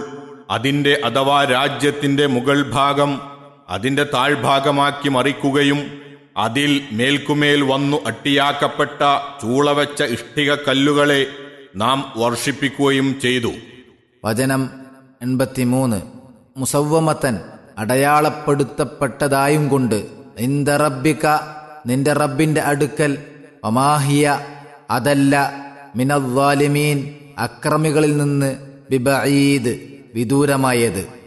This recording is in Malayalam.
അതിന്റെ അഥവാ രാജ്യത്തിന്റെ മുകൾ ഭാഗം അതിന്റെ താഴ്ഭാഗമാക്കി മറിക്കുകയും അതിൽ മേൽക്കുമേൽ വന്നു അട്ടിയാക്കപ്പെട്ട ചൂളവെച്ച ഇഷ്ടിക കല്ലുകളെ നാം വർഷിപ്പിക്കുകയും ചെയ്തു വചനം എൺപത്തിമൂന്ന് മുസവ്വമത്തൻ അടയാളപ്പെടുത്തപ്പെട്ടതായും കൊണ്ട് ഇന്ദറബിക നിന്റെ റബ്ബിന്റെ അടുക്കൽ ഒമാഹിയ അതല്ല മിനദ്വാലിമീൻ അക്രമികളിൽ നിന്ന് ബിബഈദ് വിദൂരമായത്